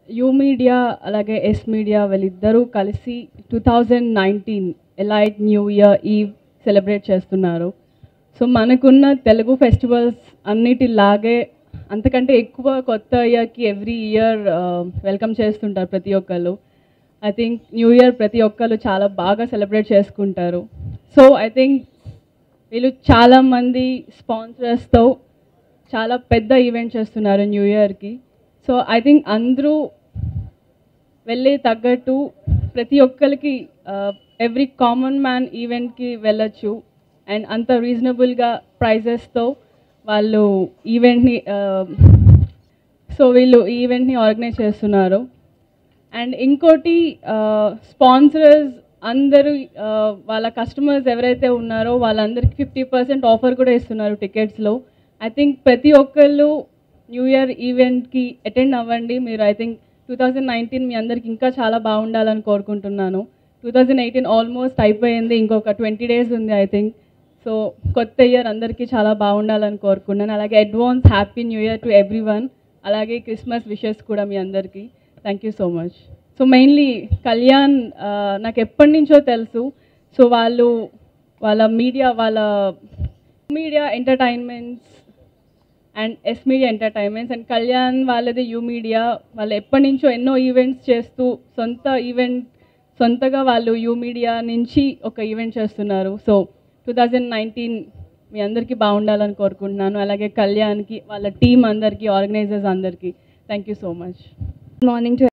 you media అలాగే S media వీళ్ళిద్దరూ కలిసి two thousand nineteen elite new year eve celebrate చేస్తున్నారు సో మనకున్న తెలుగు ఫెస్టివల్స్ అన్నిటిలాగే అంతకంటే ఎక్కువ కొత్త ఇయర్కి ఎవ్రీ ఇయర్ వెల్కమ్ చేస్తుంటారు ప్రతి ఒక్కళ్ళు ఐ థింక్ న్యూ ఇయర్ ప్రతి ఒక్కళ్ళు చాలా బాగా సెలబ్రేట్ చేసుకుంటారు సో ఐ థింక్ వీళ్ళు చాలామంది స్పాన్సర్స్తో చాలా పెద్ద ఈవెంట్ చేస్తున్నారు న్యూ ఇయర్కి సో ఐ థింక్ అందరూ వెళ్ళే తగ్గట్టు ప్రతి ఒక్కరికి ఎవ్రీ కామన్ మ్యాన్ ఈవెంట్కి వెళ్ళొచ్చు అండ్ అంత రీజనబుల్గా ప్రైజెస్తో వాళ్ళు ఈవెంట్ని సో వీళ్ళు ఈ ఈవెంట్ని ఆర్గనైజ్ చేస్తున్నారు అండ్ ఇంకోటి స్పాన్సర్స్ అందరూ ఆ, వాళ్ళ కస్టమర్స్ ఎవరైతే ఉన్నారో వాళ్ళందరికీ ఫిఫ్టీ పర్సెంట్ ఆఫర్ కూడా ఇస్తున్నారు టికెట్స్లో ఐ థింక్ ప్రతి ఒక్కళ్ళు న్యూ ఇయర్ ఈవెంట్కి అటెండ్ అవ్వండి మీరు I think two thousand nineteen మీ అందరికి ఇంకా చాలా బాగుండాలని కోరుకుంటున్నాను టూ థౌజండ్ ఎయిటీన్ ఆల్మోస్ట్ అయిపోయింది ఇంకొక ట్వంటీ డేస్ ఉంది ఐ థింక్ సో కొత్త ఇయర్ అందరికీ చాలా బాగుండాలని కోరుకున్నాను అలాగే advance happy new year to everyone అలాగే క్రిస్మస్ విషెస్ కూడా మీ అందరికీ thank you so much so mainly Kalyan ఆ, నాకు ఎప్పటి నుంచో తెలుసు సో వాళ్ళు వాళ్ళ మీడియా వాళ్ళ media entertainments and S media entertainments and Kalyan వాళ్ళది యూ మీడియా వాళ్ళు ఎప్పటి నుంచో ఎన్నో ఈవెంట్స్ చేస్తూ సొంత ఈవెంట్ సొంతగా వాళ్ళు యూ మీడియా నుంచి ఒక ఈవెంట్ చేస్తున్నారు సో టూ థౌజండ్ నైన్టీన్ మీ అందరికీ బాగుండాలని కోరుకుంటున్నాను అలాగే కళ్యాణ్కి వాళ్ళ టీం అందరికీ ఆర్గనైజర్స్ అందరికీ thank you so much Good morning to